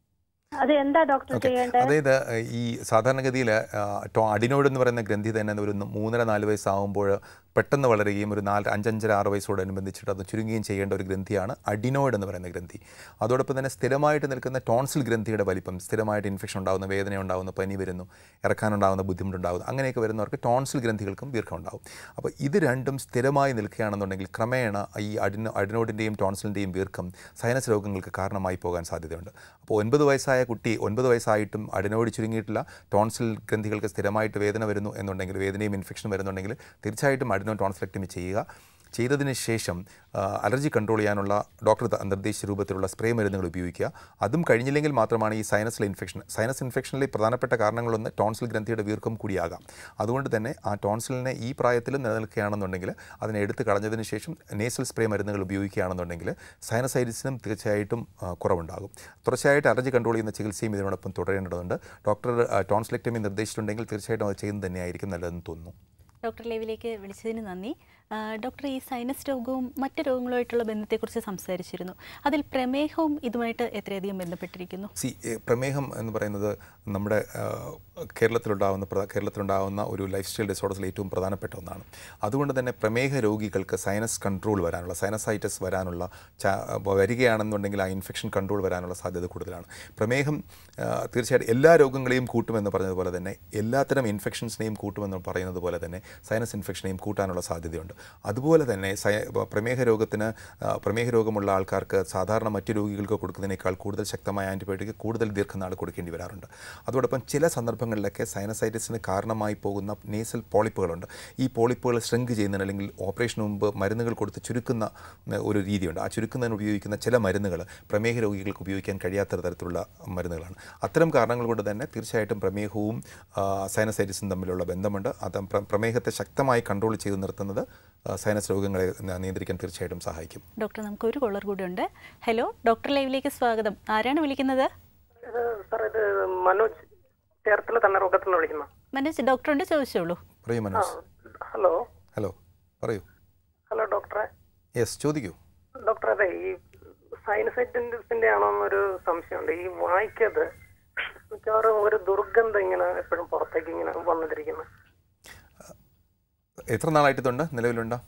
അത് എന്താ ഡോക്ടർ ഓക്കെ ചെയ്യേണ്ടത് അതായത് ഏഹ്, ഈ സാധാരണഗതിയിൽ അഡിനോയിഡ് എന്ന് പറയുന്ന ഗ്രന്ഥി തന്നെ ഒരു മൂന്നര നാല് വയസ്സാകുമ്പോൾ പെട്ടെന്ന് വളരുകയും ഒരു നാല് അഞ്ചഞ്ചര ആറ് വയസ്സോടനുബന്ധിച്ചിട്ട് അത് ചുരുങ്ങുകയും ചെയ്യേണ്ട ഒരു ഗ്രന്ഥിയാണ് അഡിനോയിഡ് എന്ന് പറയുന്ന ഗ്രന്ഥി അതോടൊപ്പം തന്നെ സ്ഥിരമായിട്ട് നിൽക്കുന്ന ടോൺസിൽ ഗ്രന്ഥിയുടെ വലിപ്പം സ്ഥിരമായിട്ട് ഇൻഫെക്ഷൻ ഉണ്ടാകുന്ന വേദന ഉണ്ടാകുന്ന പനി വരുന്നു ഇറക്കാനുണ്ടാകുന്ന ബുദ്ധിമുട്ടുണ്ടാകുന്നു അങ്ങനെയൊക്കെ വരുന്നവർക്ക് ടോൺസിൽ ഗ്രന്ഥികൾക്കും വീർക്കം ഉണ്ടാകും അപ്പോൾ ഇത് രണ്ടും സ്ഥിരമായി നിൽക്കുകയാണെന്നുണ്ടെങ്കിൽ ക്രമേണ ഈ അഡിനോ അഡിനോയിഡിൻ്റെയും ടോൺസിലിൻ്റെയും വീർക്കം സൈനസ് രോഗങ്ങൾക്ക് കാരണമായി പോകാൻ സാധ്യതയുണ്ട് അപ്പോൾ ഒൻപത് വയസ്സായ കുട്ടി ഒൻപത് വയസ്സായിട്ടും അഡിനോയിഡ് ചുരുങ്ങിയിട്ടില്ല ടോൺസിൽ ഗ്രന്ഥികൾക്ക് സ്ഥിരമായിട്ട് വേദന വരുന്നു എന്നുണ്ടെങ്കിൽ വേദനയും ഇൻഫെക്ഷനും വരുന്നുണ്ടെങ്കിൽ തീർച്ചയായിട്ടും അഡിനോ ടോൺസിലെക്ടമി ചെയ്യുക ചെയ്തതിന് ശേഷം ആ, അലർജി കൺട്രോൾ ചെയ്യാനുള്ള ഡോക്ടർ ത- നിർദ്ദേശിച്ച രൂപത്തിലുള്ള സ്പ്രേ മരുന്നുകൾ ഉപയോഗിക്കുക അതും കഴിഞ്ഞില്ലെങ്കിൽ മാത്രമാണ് ഈ സൈനസിലെ ഇൻഫെക്ഷൻ സൈനസ് ഇൻഫെക്ഷനിലെ പ്രധാനപ്പെട്ട കാരണങ്ങളൊന്ന് ടോൺസിൽ ഗ്രന്ഥിയുടെ വീർക്കം കൂടിയാകാം അതുകൊണ്ട് തന്നെ ആ ടോൺസിലിനെ ഈ പ്രായത്തിൽ നിലനിൽക്കുകയാണെന്നുണ്ടെങ്കിൽ അതിനെ എടുത്ത് കളഞ്ഞതിന് ശേഷം നേസൽ സ്പ്രേ മരുന്നുകൾ ഉപയോഗിക്കുകയാണെന്നുണ്ടെങ്കിൽ സൈനസൈറ്റിസിനും തീർച്ചയായിട്ടും ആ, കുറവുണ്ടാകും തുടർച്ചയായിട്ട് അലർജി കൺട്രോൾ ചെയ്യുന്ന ചികിത്സയും ഇതിനോടൊപ്പം തുടരേണ്ടതുണ്ട് ഡോക്ടർ ടോൺസിലെക്ടമി നിർദ്ദേശിച്ചിട്ടുണ്ടെങ്കിൽ തീർച്ചയായിട്ടും അത് ചെയ്യുന്നത് തന്നെയായിരിക്കും നല്ലതെന്ന് തോന്നുന്നു ഡോക്ടർ ലൈവിലേക്ക് വിളിച്ചതിന് നന്ദി ആ, ഡോക്ടർ ഈ സൈനസ് രോഗവും മറ്റ് രോഗങ്ങളുമായിട്ടുള്ള ബന്ധത്തെക്കുറിച്ച് സംസാരിച്ചിരുന്നു അതിൽ പ്രമേഹവും ഇതുമായിട്ട് എത്രയധികം ബന്ധപ്പെട്ടിരിക്കുന്നു സി എ, പ്രമേഹം എന്ന് പറയുന്നത് നമ്മുടെ ആ, കേരളത്തിലുണ്ടാകുന്ന പ്ര- കേരളത്തിലുണ്ടാകുന്ന ഒരു ലൈഫ് സ്റ്റൈൽ ഡിസോർഡേഴ്സിൽ ഏറ്റവും പ്രധാനപ്പെട്ട ഒന്നാണ് അതുകൊണ്ട് തന്നെ പ്രമേഹ രോഗികൾക്ക് സൈനസ് കൺട്രോൾ വരാനുള്ള സൈനസൈറ്റസ് വരാനുള്ള ച- വരികയാണെന്നുണ്ടെങ്കിൽ ആ ഇൻഫെക്ഷൻ കൺട്രോൾ വരാനുള്ള സാധ്യത കൂടുതലാണ് പ്രമേഹം ആ, തീർച്ചയായിട്ടും എല്ലാ രോഗങ്ങളെയും കൂട്ടുമെന്ന് പറഞ്ഞതുപോലെ തന്നെ എല്ലാത്തരം ഇൻഫെക്ഷൻസിനെയും കൂട്ടുമെന്ന് പറയുന്നത് പോലെ തന്നെ സൈനസ് ഇൻഫെക്ഷനെയും കൂട്ടാനുള്ള സാധ്യതയുണ്ട് അതുപോലെ തന്നെ സയ പ്രമേഹ രോഗത്തിന് ആ, പ്രമേഹ രോഗമുള്ള ആൾക്കാർക്ക് സാധാരണ മറ്റു രോഗികൾക്ക് കൊടുക്കുന്നതിനേക്കാൾ കൂടുതൽ ശക്തമായ ആൻറ്റിബയോട്ടിക് കൂടുതൽ ദീർഘനാൾ കൊടുക്കേണ്ടി വരാറുണ്ട് അതോടൊപ്പം ചില സന്ദർഭങ്ങളിലൊക്കെ സൈനസൈറ്റിസിന് കാരണമായി പോകുന്ന നേസൽ പോളിപ്പുകളുണ്ട് ഈ പോളിപ്പുകൾ ശ്രങ്ക് ചെയ്യുന്നതിന് അല്ലെങ്കിൽ ഓപ്പറേഷന് മുമ്പ് മരുന്നുകൾ കൊടുത്ത് ചുരുക്കുന്ന ഉം, ഒരു രീതിയുണ്ട് ആ ചുരുക്കുന്നതിന് ഉപയോഗിക്കുന്ന ചില മരുന്നുകൾ പ്രമേഹ രോഗികൾക്ക് ഉപയോഗിക്കാൻ കഴിയാത്ത തരത്തിലുള്ള മരുന്നുകളാണ് അത്തരം കാരണങ്ങൾ കൊണ്ട് തന്നെ തീർച്ചയായിട്ടും പ്രമേഹവും ആ, സൈനസൈറ്റിസും തമ്മിലുള്ള ബന്ധമുണ്ട് അത് പ്ര- പ്രമേഹത്തെ ശക്തമായി കൺട്രോൾ ചെയ്ത് നിർത്തുന്നത് ആ, സൈനസ് രോഗങ്ങളെ ന- നിയന്ത്രിക്കാൻ തീർച്ചയായിട്ടും സഹായിക്കും ഡോക്ടർ നമുക്ക് ഒരു കോളർ കൂടി ഉണ്ട് ഹലോ ഡോക്ടർ ലൈവിലേക്ക് സ്വാഗതം ആരാണ് വിളിക്കുന്നത് ഇത് സാർ ഇത് മനോജ് ചേർത്തല തന്നെ റോഗത്തിൽ നിന്ന് വിളിക്കുന്ന മനോജ് ഡോക്ടറോട് ചോദിച്ചോളൂ പറയൂ മനോജ് ഹലോ ഹലോ പറയൂ ഹലോ ഡോക്ടറെ യെസ് ചോദിക്കൂ ഡോക്ടർ അതെ ഈ സൈനസൈറ്റിന്റെ ആണോ എന്നൊരു സംശയമുണ്ട് ഈ വായിക്കത് മിക്കവാറും ഒരു ദുർഗന്ധം ഇങ്ങനെ എപ്പോഴും പുറത്തേക്ക് ഇങ്ങനെ വന്നിട്ടിരിക്കുന്നു എത്ര നാളായിട്ട് ഇതുണ്ട് നിലവിലുണ്ടോ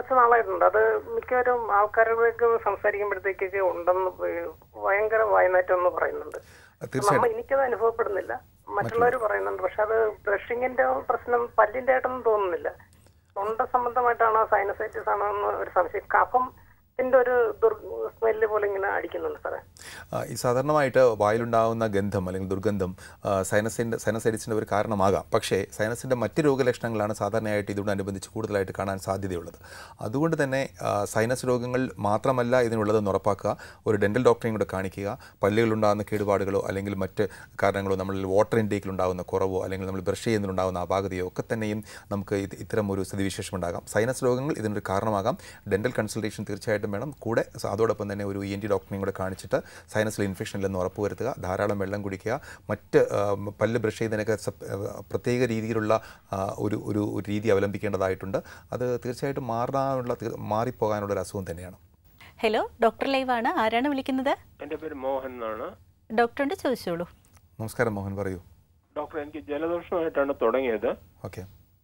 കുറച്ച് നാളായിട്ടുണ്ട് അത് മിക്കവരും ആൾക്കാരുടെയൊക്കെ സംസാരിക്കുമ്പോഴത്തേക്കൊക്കെ ഉണ്ടെന്ന് പ- ഭയങ്കര വയനാറ്റം എന്ന് പറയുന്നുണ്ട് തീർച്ചയായിട്ടും നമ്മ എനിക്കത് അനുഭവപ്പെടുന്നില്ല മറ്റുള്ളവർ പറയുന്നുണ്ട് പക്ഷെ അത് ബ്രഷിങ്ങിന്റെ പ്രശ്നം പല്ലിന്റെ ആയിട്ടൊന്നും തോന്നുന്നില്ല തൊണ്ട സംബന്ധമായിട്ടാണോ സൈനസൈറ്റിസ് ആണോ എന്ന് ഒരു സംശയം കഫത്തിന്റെ ഒരു സ്മെല്ല് പോലെ ഇങ്ങനെ അടിക്കുന്നുണ്ട് സാറേ ആ, ഈ സാധാരണമായിട്ട് വായിലുണ്ടാകുന്ന ഗന്ധം അല്ലെങ്കിൽ ദുർഗന്ധം ആ, സൈനസിൻ്റെ സൈനസൈറ്റിസിൻ്റെ ഒരു കാരണമാകാം പക്ഷേ സൈനസിൻ്റെ മറ്റ് രോഗലക്ഷണങ്ങളാണ് സാധാരണയായിട്ട് ഇതിനോടനുബന്ധിച്ച് കൂടുതലായിട്ട് കാണാൻ സാധ്യതയുള്ളത് അതുകൊണ്ട് തന്നെ ആ, സൈനസ് രോഗങ്ങൾ മാത്രമല്ല ഇതിനുള്ളതെന്ന് ഉറപ്പാക്കുക ഒരു ഡെൻ്റൽ ഡോക്ടറെയും കൂടെ കാണിക്കുക പല്ലുകളുണ്ടാകുന്ന കേടുപാടുകളോ അല്ലെങ്കിൽ മറ്റ് കാരണങ്ങളോ നമ്മളിൽ വാട്ടർ ഇൻടേക്കിലുണ്ടാകുന്ന കുറവോ അല്ലെങ്കിൽ നമ്മൾ ബ്രഷ് ചെയ്യുന്നതിലുണ്ടാകുന്ന അപാകതയോ ഒക്കെ തന്നെയും നമുക്ക് ഇത് ഇത്തരം ഒരു സ്ഥിതിവിശേഷം ഉണ്ടാകാം സൈനസ് രോഗങ്ങൾ ഇതിനൊരു കാരണമാകാം ഡെൻ്റൽ കൺസൾട്ടേഷൻ തീർച്ചയായിട്ടും വേണം കൂടെ സ- അതോടൊപ്പം തന്നെ ഒരു ഇ എൻ ടി ഡോക്ടറെയും കൂടെ കാണിച്ചിട്ട് സൈനസിൽ ഇൻഫെക്ഷൻ ഇല്ലെന്ന് ഉറപ്പുവരുത്തുക ധാരാളം വെള്ളം കുടിക്കുക മറ്റ് ആ, പല്ല് ബ്രഷ് ചെയ്യുന്നതിനൊക്കെ സപ്- ആ, പ്രത്യേക രീതിയിലുള്ള ആ, ഒരു ഒരു ഒരു രീതി അവലംബിക്കേണ്ടതായിട്ടുണ്ട് അത് തീർച്ചയായിട്ടും മാറാനുള്ള തീർ- മാറിപ്പോകാനുള്ള ഒരു അസുഖം തന്നെയാണ് ഹലോ ഡോക്ടർ ലൈവാണ് ആരാണ് വിളിക്കുന്നത് എൻ്റെ പേര് മോഹൻ എന്നാണ് ഡോക്ടറോട് ചോദിച്ചോളൂ നമസ്കാരം മോഹൻ പറയൂ ഡോക്ടർ എനിക്ക് ജലദോഷമായിട്ടാണ് തുടങ്ങിയത് ഓക്കെ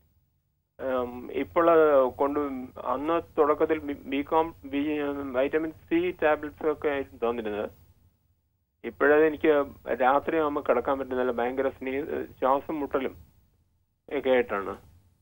ഉം, ഇപ്പോൾ കൊണ്ട് അന്ന് തുടക്കത്തിൽ B com B vitamin C tablets ഒക്കെ ആയിരുന്നു തന്നിരുന്നത് ഇപ്പോഴത് എനിക്ക് രാത്രി ആകുമ്പോൾ കിടക്കാൻ പറ്റുന്നില്ല ഭയങ്കര സ്നീ ശ്വാസം മുട്ടലും ഒക്കെ ആയിട്ടാണ്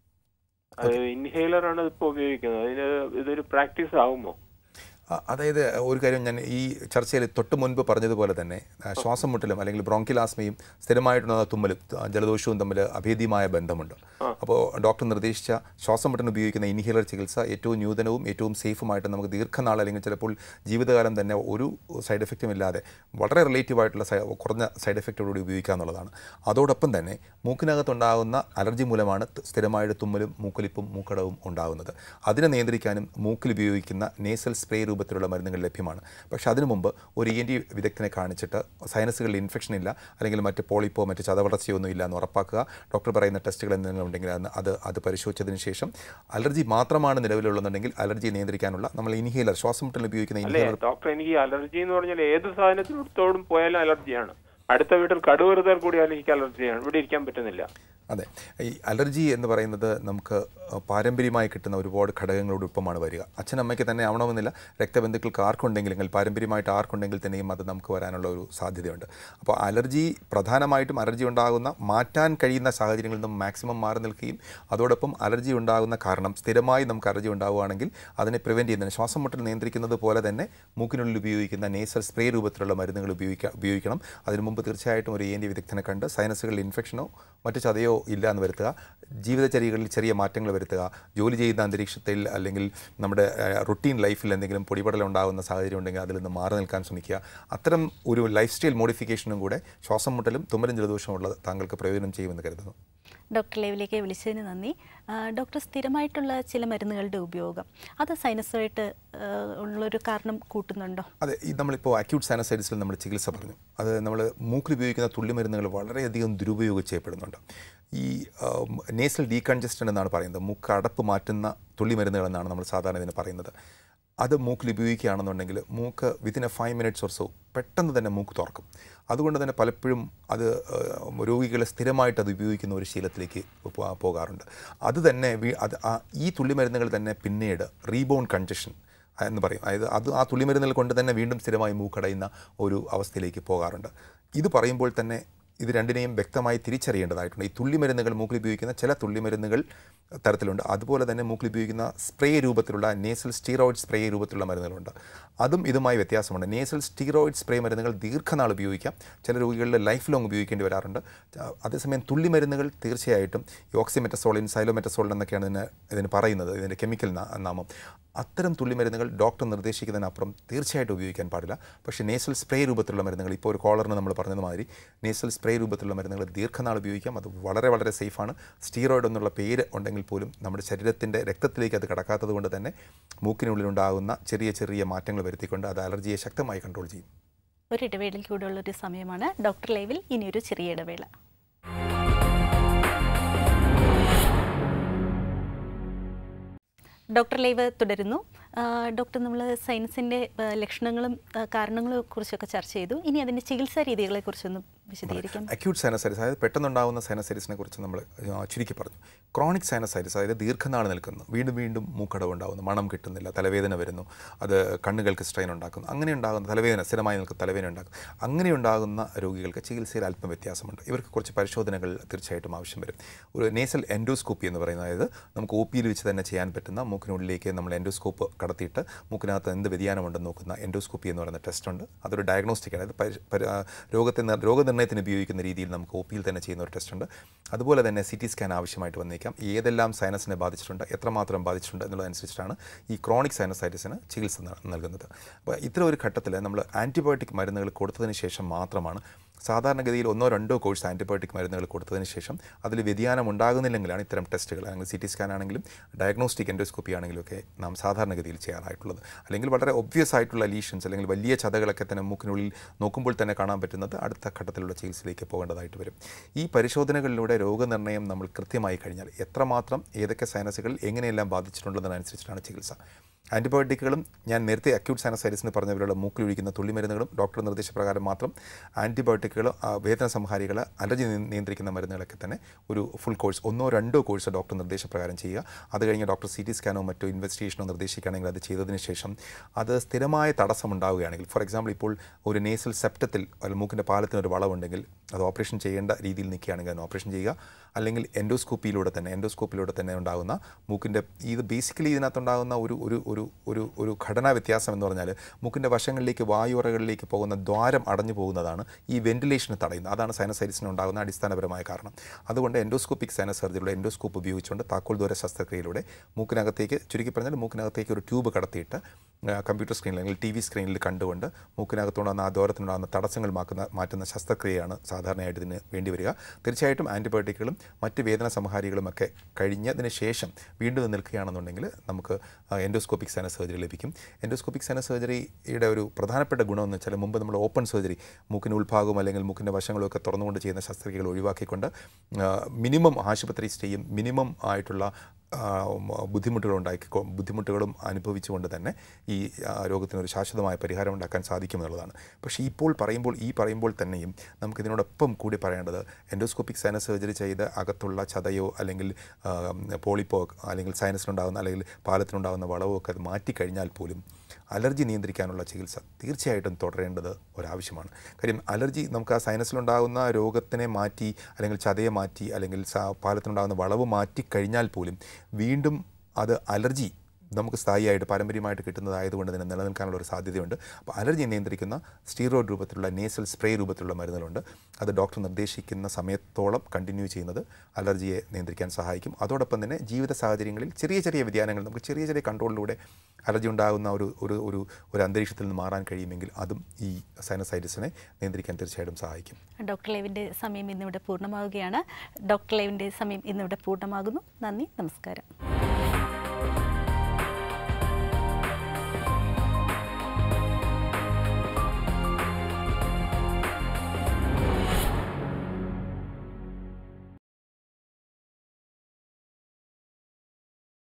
അത് ഇൻഹേലറാണ് ഇപ്പോൾ ഉപയോഗിക്കുന്നത് അതിന് ഇതൊരു പ്രാക്ടീസ് ആകുമോ അ- അതായത് ഒരു കാര്യം ഞാൻ ഈ ചർച്ചയിൽ തൊട്ട് മുൻപ് പറഞ്ഞതുപോലെ തന്നെ ആ, ശ്വാസം മുട്ടലും അല്ലെങ്കിൽ ബ്രോങ്കിലാസ്മയും സ്ഥിരമായിട്ടുള്ള തുമ്മലും ആ, ജലദോഷവും തമ്മിൽ അഭേദ്യമായ ബന്ധമുണ്ട് അപ്പോൾ ഡോക്ടർ നിർദ്ദേശിച്ച ശ്വാസം മുട്ടലിന് ഉപയോഗിക്കുന്ന ഇൻഹേലർ ചികിത്സ ഏറ്റവും നൂതനവും ഏറ്റവും സേഫുമായിട്ട് നമുക്ക് ദീർഘനാൾ അല്ലെങ്കിൽ ചിലപ്പോൾ ജീവിതകാലം തന്നെ ഒരു സൈഡ് എഫക്റ്റും ഇല്ലാതെ വളരെ റിലേറ്റീവ് ആയിട്ടുള്ള സൈ- കുറഞ്ഞ സൈഡ് എഫക്റ്റോടുകൂടി ഉപയോഗിക്കുക എന്നുള്ളതാണ് അതോടൊപ്പം തന്നെ മൂക്കിനകത്തുണ്ടാകുന്ന അലർജി മൂലമാണ് ത- സ്ഥിരമായിട്ട് തുമ്മലും മൂക്കൊലിപ്പും മൂക്കടവും ഉണ്ടാകുന്നത് അതിനെ നിയന്ത്രിക്കാനും മൂക്കിൽ ഉപയോഗിക്കുന്ന നേസൽ സ്പ്രേ രൂപത്തിലുള്ള മരുന്നുകൾ ലഭ്യമാണ് പക്ഷേ അതിനു മുമ്പ് ഒരു ഇ എൻ ടി വിദഗ്ധനെ കാണിച്ചിട്ട് സൈനസുകളിൽ ഇൻഫെക്ഷൻ ഇല്ല അല്ലെങ്കിൽ മറ്റ് പോളിപ്പോ മറ്റ് ചതവളർച്ചയോ ഒന്നും ഇല്ല എന്ന് ഉറപ്പാക്കുക ഡോക്ടർ പറയുന്ന ടെസ്റ്റുകൾ എന്തെങ്കിലും ഉണ്ടെങ്കിൽ അന്ന് അത് അത് പരിശോധിച്ചതിന് ശേഷം അലർജി മാത്രമാണ് നിലവിലുള്ളതെന്നുണ്ടെങ്കിൽ അലർജി നിയന്ത്രിക്കാനുള്ള നമ്മൾ ഇൻഹേലർ ശ്വാസം മുട്ടൽ ഉപയോഗിക്കുന്ന അല്ലേ ഇൻഹേലർ ഡോക്ടർ എനിക്ക് അലർജി എന്ന് പറഞ്ഞാൽ ഏത് സാധനത്തിനോടും പോയാലും അലർജിയാണ് അടുത്ത വീട്ടിൽ കടുവറുതാൽ കൂടിയാലും എനിക്ക് അലർജിയാണ് ഇവിടെ ഇരിക്കാൻ പറ്റുന്നില്ല അതെ ഈ അലർജി എന്ന് പറയുന്നത് നമുക്ക് പാരമ്പര്യമായി കിട്ടുന്ന ഒരുപാട് ഘടകങ്ങളോടൊപ്പമാണ് വരിക അച്ഛനമ്മയ്ക്ക് തന്നെ ആവണമെന്നില്ല രക്തബന്ധുക്കൾക്ക് ആർക്കുണ്ടെങ്കിലും പാരമ്പര്യമായിട്ട് ആർക്കുണ്ടെങ്കിൽ തന്നെയും അത് നമുക്ക് വരാനുള്ള ഒരു സാധ്യതയുണ്ട് അപ്പോൾ അലർജി പ്രധാനമായിട്ടും അലർജി ഉണ്ടാകുന്ന മാറ്റാൻ കഴിയുന്ന സാഹചര്യങ്ങളിൽ നിന്നും മാക്സിമം മാറി നിൽക്കുകയും അതോടൊപ്പം അലർജി ഉണ്ടാകുന്ന കാരണം സ്ഥിരമായി നമുക്ക് അലർജി ഉണ്ടാവുകയാണെങ്കിൽ അതിനെ പ്രിവെൻറ്റ് ചെയ്യുന്നതിന് ശ്വാസം മുട്ടൽ നിയന്ത്രിക്കുന്നത് പോലെ തന്നെ മൂക്കിനുള്ളിൽ ഉപയോഗിക്കുന്ന നേസൽ സ്പ്രേ രൂപത്തിലുള്ള മരുന്നുകൾ ഉപയോഗിക്കുക ഉപയോഗിക്കണം അതിനു മുമ്പ് തീർച്ചയായിട്ടും ഒരു എ എൻ ഡി വിദഗ്ധനെ കണ്ട് സൈനസുകളിൽ ഇൻഫെക്ഷനോ മറ്റു ചതയോ ഇല്ല എന്ന് വരുത്തുക ജീവിതചര്യകളിൽ ചെറിയ മാറ്റങ്ങൾ വരുത്തുക ജോലി ചെയ്യുന്ന അന്തരീക്ഷത്തിൽ അല്ലെങ്കിൽ നമ്മുടെ റുട്ടീൻ ലൈഫിൽ എന്തെങ്കിലും പൊടിപടലം ഉണ്ടാകുന്ന സാഹചര്യം ഉണ്ടെങ്കിൽ അതിൽ നിന്ന് മാറി നിൽക്കാൻ ശ്രമിക്കുക അത്തരം ഒരു ലൈഫ് സ്റ്റൈൽ മോഡിഫിക്കേഷനും കൂടെ ശ്വാസം മുട്ടലും തുമ്മലും ജലദോഷവും ഉള്ളത് താങ്കൾക്ക് പ്രയോജനം ചെയ്യുമെന്ന് കരുതുന്നു ഡോക്ടർ ലൈവിലേക്ക് വിളിച്ചതിന് നന്ദി ആ, ഡോക്ടർ സ്ഥിരമായിട്ടുള്ള ചില മരുന്നുകളുടെ ഉപയോഗം അത് സൈനസുമായിട്ട് ആ, ഉള്ളൊരു കാരണം കൂട്ടുന്നുണ്ടോ അതെ ഈ നമ്മളിപ്പോൾ അക്യൂട്ട് സാനസൈറ്റിസിൽ നമ്മൾ ചികിത്സ പറഞ്ഞു അത് നമ്മൾ മൂക്കിൽ ഉപയോഗിക്കുന്ന തുള്ളിമരുന്നുകൾ വളരെയധികം ദുരുപയോഗം ചെയ്യപ്പെടുന്നുണ്ട് ഈ നേസൽ ഡീകൺജസ്റ്റൻ എന്നാണ് പറയുന്നത് മൂക്ക് അടപ്പ് മാറ്റുന്ന തുള്ളിമരുന്നുകൾ എന്നാണ് നമ്മൾ സാധാരണ ഇതിന് പറയുന്നത് അത് മൂക്കിൽ ഉപയോഗിക്കുകയാണെന്നുണ്ടെങ്കിൽ മൂക്ക് within a five minutes or so പെട്ടെന്ന് തന്നെ മൂക്ക് തുറക്കും അതുകൊണ്ട് തന്നെ പലപ്പോഴും അത് ഏഹ്, രോഗികളെ സ്ഥിരമായിട്ട് അത് ഉപയോഗിക്കുന്ന ഒരു ശീലത്തിലേക്ക് പോ- പോകാറുണ്ട് അത് തന്നെ വീ- അത് ആ- ഈ തുള്ളിമരുന്നുകൾ തന്നെ പിന്നീട് റീബോൺ കൺജഷൻ എന്ന് പറയും അതായത് അത് ആ തുള്ളിമരുന്നുകൾ കൊണ്ട് തന്നെ വീണ്ടും സ്ഥിരമായി മൂക്കടയുന്ന ഒരു അവസ്ഥയിലേക്ക് പോകാറുണ്ട് ഇത് പറയുമ്പോൾ തന്നെ ഇത് രണ്ടിനെയും വ്യക്തമായി തിരിച്ചറിയേണ്ടതായിട്ടുണ്ട് ഈ തുള്ളിമരുന്നുകൾ മൂക്കിൽ ഉപയോഗിക്കുന്ന ചില തുള്ളിമരുന്നുകൾ തരത്തിലുണ്ട് അതുപോലെ തന്നെ മൂക്കിൽ ഉപയോഗിക്കുന്ന സ്പ്രേ രൂപത്തിലുള്ള നേസൽ സ്റ്റീറോയിഡ് സ്പ്രേ രൂപത്തിലുള്ള മരുന്നുകളുണ്ട് അതും ഇതുമായി വ്യത്യാസമുണ്ട് നേസൽ സ്റ്റീറോയിഡ് സ്പ്രേ മരുന്നുകൾ ദീർഘനാൾ ഉപയോഗിക്കാം ചില രോഗികളിൽ ലൈഫ് ലോങ് ഉപയോഗിക്കേണ്ടി വരാറുണ്ട് ആ, അതേസമയം തുള്ളിമരുന്നുകൾ തീർച്ചയായിട്ടും ഈ ഓക്സിമെറ്റസോളിൻ സൈലോമെറ്റസോളിൻ എന്നൊക്കെയാണ് ഇതിന് ഇതിന് പറയുന്നത് ഇതിൻ്റെ കെമിക്കൽ നാ- നാമം അത്തരം തുള്ളിമരുന്നുകൾ ഡോക്ടർ നിർദ്ദേശിക്കുന്നതിനപ്പുറം തീർച്ചയായിട്ടും ഉപയോഗിക്കാൻ പാടില്ല പക്ഷേ നേസൽ സ്പ്രേ രൂപത്തിലുള്ള മരുന്നുകൾ ഇപ്പോൾ ഒരു കോളറിന് നമ്മൾ പറഞ്ഞതുമാതിരി നേസൽ സ്പ്രേ രൂപത്തിലുള്ള മരുന്നുകൾ ദീർഘനാൾ ഉപയോഗിക്കാം അത് വളരെ വളരെ സേഫാണ് സ്റ്റീറോയിഡ് എന്നുള്ള പേര് ഉണ്ടെങ്കിൽ പോലും നമ്മുടെ ശരീരത്തിൻ്റെ രക്തത്തിലേക്ക് അത് കടക്കാത്തത് കൊണ്ട് തന്നെ മൂക്കിനുള്ളിലുണ്ടാകുന്ന ചെറിയ ചെറിയ മാറ്റങ്ങൾ വരുത്തിക്കൊണ്ട് അത് അലർജിയെ ശക്തമായി കൺട്രോൾ ചെയ്യും ഒരു ഇടവേളയിൽ കൂടെയുള്ളൊരു സമയമാണ് ഡോക്ടർ ലൈവിൽ ഇനിയൊരു ചെറിയ ഇടവേള ഡോക്ടർ ലൈവ് തുടരുന്നു ആ, ഡോക്ടർ നമ്മൾ സയൻസിൻ്റെ ആ, ലക്ഷണങ്ങളും ആ, കാരണങ്ങളെ കുറിച്ചൊക്കെ ചർച്ച ചെയ്തു ഇനി അതിൻ്റെ ചികിത്സാ രീതികളെ കുറിച്ചൊന്ന് വിശദീകരിക്കാം അക്യൂട്ട് സൈനസൈറ്റിസ് അതായത് പെട്ടെന്നുണ്ടാകുന്ന സൈനസൈറ്റിസിനെ കുറിച്ച് നമ്മൾ ആ, ചുരുക്കി പറഞ്ഞു ക്രോണിക് സൈനസൈറ്റിസ് അതായത് ദീർഘനാൾ നിൽക്കുന്നു വീണ്ടും വീണ്ടും മൂക്കടവ് ഉണ്ടാകുന്നു മണം കിട്ടുന്നില്ല തലവേദന വരുന്നു അത് കണ്ണുകൾക്ക് സ്ട്രെയിൻ ഉണ്ടാക്കുന്നു അങ്ങനെ ഉണ്ടാകുന്ന തലവേദന സ്ഥിരമായി നിൽക്കുന്ന തലവേദന ഉണ്ടാക്കും അങ്ങനെ ഉണ്ടാകുന്ന രോഗികൾക്ക് ചികിത്സയിൽ അല്പം വ്യത്യാസമുണ്ട് ഇവർക്ക് കുറച്ച് പരിശോധനകൾ തീർച്ചയായിട്ടും ആവശ്യം വരും ഒരു നേസൽ എൻഡോസ്കോപ്പി എന്ന് പറയുന്നത് അതായത് നമുക്ക് ഒ പിയിൽ വെച്ച് തന്നെ ചെയ്യാൻ പറ്റുന്ന മൂക്കിനുള്ളിലേക്ക് നമ്മൾ എൻഡോസ്കോപ്പ് കടത്തിയിട്ട് മൂക്കിനകത്ത് എന്ത് വ്യതിയാനമുണ്ടെന്ന് നോക്കുന്ന എൻഡോസ്കോപ്പി എന്ന് പറയുന്ന ടെസ്റ്റ് ഉണ്ട് അതൊരു ഡയഗ്നോസ്റ്റിക് അതായത് പരി- പരി- ആ, രോഗത്തെ നിർ- രോഗനിർണ്ണയത്തിന് ഉപയോഗിക്കുന്ന രീതിയിൽ നമുക്ക് ഒ പിയിൽ തന്നെ ചെയ്യുന്ന ഒരു ടെസ്റ്റ് ഉണ്ട് അതുപോലെ തന്നെ സി ടി സ്കാൻ ആവശ്യമായിട്ട് വന്നേക്കാം ഏതെല്ലാം സൈനസിനെ ബാധിച്ചിട്ടുണ്ട് എത്രമാത്രം ബാധിച്ചിട്ടുണ്ട് എന്നുള്ളതനുസരിച്ചിട്ടാണ് ഈ ക്രോണിക് സൈനസൈറ്റിസിന് ചികിത്സ ന- നൽകുന്നത് അപ്പോൾ ഇത്തരം ഒരു ഘട്ടത്തിൽ നമ്മൾ ആൻറ്റിബയോട്ടിക് മരുന്നുകൾ കൊടുത്തതിന് ശേഷം മാത്രമാണ് സാധാരണഗതിയിൽ ഒന്നോ രണ്ടോ കോഴ്സ് ആൻറ്റിബയോട്ടിക് മരുന്നുകൾ കൊടുത്തതിന് ശേഷം അതിൽ വ്യതിയാനം ഉണ്ടാകുന്നില്ലെങ്കിലാണ് ഇത്തരം ടെസ്റ്റുകൾ അല്ലെങ്കിൽ സി ടി സ്കാൻ ആണെങ്കിലും ഡയഗ്നോസ്റ്റിക് എൻഡോസ്കോപ്പി ആണെങ്കിലും ഒക്കെ നാം സാധാരണഗതിയിൽ ചെയ്യാറായിട്ടുള്ളത് അല്ലെങ്കിൽ വളരെ ഒബ്വിയസ് ആയിട്ടുള്ള ലീഷൻസ് അല്ലെങ്കിൽ വലിയ ചതകളൊക്കെ തന്നെ മൂക്കിനുള്ളിൽ നോക്കുമ്പോൾ തന്നെ കാണാൻ പറ്റുന്നത് അടുത്ത ഘട്ടത്തിലുള്ള ചികിത്സയിലേക്ക് പോകേണ്ടതായിട്ട് വരും ഈ പരിശോധനകളിലൂടെ രോഗനിർണ്ണയം നമ്മൾ കൃത്യമായി കഴിഞ്ഞാൽ എത്രമാത്രം ഏതൊക്കെ സൈനസുകൾ എങ്ങനെയെല്ലാം ബാധിച്ചിട്ടുള്ളതിനനുസരിച്ചിട്ടാണ് ചികിത്സ ആൻറ്റിബയോട്ടിക്കുകളും ഞാൻ നേരത്തെ അക്യൂട്ട് സൈനസൈറ്റിസിന് പറഞ്ഞവരുടെ മൂക്കിലൊഴിക്കുന്ന തുള്ളിമരുന്നുകളും ഡോക്ടർ നിർദ്ദേശപ്രകാരം മാത്രം ആൻറ്റിബയോട്ടിക്കുകളും ആ, വേദന സംഹാരികൾ അലർജി നിയ- നിയന്ത്രിക്കുന്ന മരുന്നുകളൊക്കെ തന്നെ ഒരു ഫുൾ കോഴ്സ് ഒന്നോ രണ്ടോ കോഴ്സ് ഡോക്ടർ നിർദ്ദേശപ്രകാരം ചെയ്യുക അത് കഴിഞ്ഞ് ഡോക്ടർ സി ടി സ്കാനോ മറ്റോ ഇൻവെസ്റ്റിഗേഷനോ നിർദ്ദേശിക്കുകയാണെങ്കിൽ അത് ചെയ്തതിന് ശേഷം അത് സ്ഥിരമായ തടസ്സം ഉണ്ടാവുകയാണെങ്കിൽ ഫോർ എക്സാമ്പിൾ ഇപ്പോൾ ഒരു നേസൽ സെപ്റ്റത്തിൽ അല്ലെങ്കിൽ മൂക്കിൻ്റെ പാലത്തിന് ഒരു വളവുണ്ടെങ്കിൽ അത് ഓപ്പറേഷൻ ചെയ്യേണ്ട രീതിയിൽ നിൽക്കുകയാണെങ്കിൽ അതിന് ഓപ്പറേഷൻ ചെയ്യുക അല്ലെങ്കിൽ എൻഡോസ്കോപ്പിയിലൂടെ തന്നെ എൻഡോസ്കോപ്പിലൂടെ തന്നെ ഉണ്ടാകുന്ന മൂക്കിൻ്റെ ഇത് ബേസിക്കലി ഇതിനകത്തുണ്ടാകുന്ന ഒരു ഒരു ഒരു ഒരു ഒരു ഘടനാ വ്യത്യാസം എന്ന് പറഞ്ഞാൽ മൂക്കിൻ്റെ വശങ്ങളിലേക്ക് വായുറകളിലേക്ക് പോകുന്ന ദ്വാരം അടഞ്ഞു പോകുന്നതാണ് ഈ വെന്റിലേഷന് തടയുന്നത് അതാണ് സൈനസൈറ്റിസിന് ഉണ്ടാകുന്ന അടിസ്ഥാനപരമായ കാരണം അതുകൊണ്ട് എൻഡോസ്കോപ്പിക് സൈനസ് സർജറിയുടെ എൻഡോസ്കോപ്പ് ഉപയോഗിച്ചുകൊണ്ട് താക്കോൽ ദൂര ശസ്ത്രക്രിയയിലൂടെ മൂക്കിനകത്തേക്ക് ചുരുക്കി പറഞ്ഞാൽ മൂക്കിനകത്തേക്ക് ഒരു ട്യൂബ് കടത്തിയിട്ട് ആ, കമ്പ്യൂട്ടർ സ്ക്രീനിൽ അല്ലെങ്കിൽ ടി വി സ്ക്രീനിൽ കണ്ടുകൊണ്ട് മൂക്കിനകത്തുണ്ടാകുന്ന ആ ദൂരത്തിനുണ്ടാകുന്ന തടസ്സങ്ങൾ മാക്കുന്ന മാറ്റുന്ന ശസ്ത്രക്രിയയാണ് സാധാരണയായിട്ട് ഇതിന് വേണ്ടി വരിക തീർച്ചയായിട്ടും ആൻറ്റിബയോട്ടിക്കുകളും മറ്റ് വേദന സംഹാരികളും ഒക്കെ കഴിഞ്ഞതിന് ശേഷം വീണ്ടും ഇത് നിൽക്കുകയാണെന്നുണ്ടെങ്കിൽ നമുക്ക് എൻഡോസ്കോപ്പിക് സൈനസ് സർജറി ലഭിക്കും എൻഡോസ്കോപ്പിക് സൈനസ് സർജറിയുടെ ഒരു പ്രധാനപ്പെട്ട ഗുണമെന്ന് വെച്ചാൽ മുമ്പ് നമ്മൾ ഓപ്പൺ സർജറി മൂക്കിന് ഉൾഭാഗവും അല്ലെങ്കിൽ മൂക്കിൻ്റെ വശങ്ങളും ഒക്കെ തുറന്നുകൊണ്ട് ചെയ്യുന്ന ശസ്ത്രക്രിയകൾ ഒഴിവാക്കിക്കൊണ്ട് മിനിമം ആശുപത്രി സ്റ്റേയും മിനിമം ആയിട്ടുള്ള ആ, ഉം, ബുദ്ധിമുട്ടുകൾ ഉണ്ടാക്കി ബുദ്ധിമുട്ടുകളും അനുഭവിച്ചുകൊണ്ട് തന്നെ ഈ ആ, രോഗത്തിന് ഒരു ശാശ്വതമായ പരിഹാരം ഉണ്ടാക്കാൻ സാധിക്കുമെന്നുള്ളതാണ് പക്ഷേ ഇപ്പോൾ പറയുമ്പോൾ ഈ പറയുമ്പോൾ തന്നെയും നമുക്കിതിനോടൊപ്പം കൂടി പറയേണ്ടത് എൻഡോസ്കോപ്പിക് സൈനസ് സർജറി ചെയ്ത് അകത്തുള്ള ചതയോ അല്ലെങ്കിൽ ആ, പോളിപ്പോ അല്ലെങ്കിൽ സൈനസിനുണ്ടാകുന്ന അല്ലെങ്കിൽ പാലത്തിനുണ്ടാകുന്ന വളവോ ഒക്കെ അത് മാറ്റിക്കഴിഞ്ഞാൽ പോലും അലർജി നിയന്ത്രിക്കാനുള്ള ചികിത്സ തീർച്ചയായിട്ടും തുടരേണ്ടത് ഒരാവശ്യമാണ് കാര്യം അലർജി നമുക്ക് ആ സൈനസിലുണ്ടാകുന്ന രോഗത്തിനെ മാറ്റി അല്ലെങ്കിൽ ചതയെ മാറ്റി അല്ലെങ്കിൽ സ- പാലത്തിനുണ്ടാകുന്ന വളവ് മാറ്റി കഴിഞ്ഞാൽ പോലും വീണ്ടും അത് അലർജി നമുക്ക് സ്ഥായിയായിട്ട് പാരമ്പര്യമായിട്ട് കിട്ടുന്നതായതുകൊണ്ട് തന്നെ നിലനിൽക്കാനുള്ള ഒരു സാധ്യതയുണ്ട് അപ്പോൾ അലർജി നിയന്ത്രിക്കുന്ന സ്റ്റീറോയിഡ് രൂപത്തിലുള്ള നേസൽ സ്പ്രേ രൂപത്തിലുള്ള മരുന്നുകളുണ്ട് അത് ഡോക്ടർ നിർദ്ദേശിക്കുന്ന സമയത്തോളം കണ്ടിന്യൂ ചെയ്യുന്നത് അലർജിയെ നിയന്ത്രിക്കാൻ സഹായിക്കും അതോടൊപ്പം തന്നെ ജീവിത സാഹചര്യങ്ങളിൽ ചെറിയ ചെറിയ വ്യതിയാനങ്ങൾ നമുക്ക് ചെറിയ ചെറിയ കൺട്രോളിലൂടെ അലർജി ഉണ്ടാകുന്ന ഒരു ഒരു ഒരു ഒരു അന്തരീക്ഷത്തിൽ നിന്ന് മാറാൻ കഴിയുമെങ്കിൽ അതും ഈ സൈനസൈറ്റിസിനെ നിയന്ത്രിക്കാൻ തീർച്ചയായിട്ടും സഹായിക്കും ഡോക്ടർ ലേവിൻ്റെ സമയം ഇന്നിവിടെ പൂർണ്ണമാവുകയാണ് ഡോക്ടർ ലേവിൻ്റെ സമയം ഇന്നിവിടെ പൂർണ്ണമാകുന്നു നന്ദി നമസ്കാരം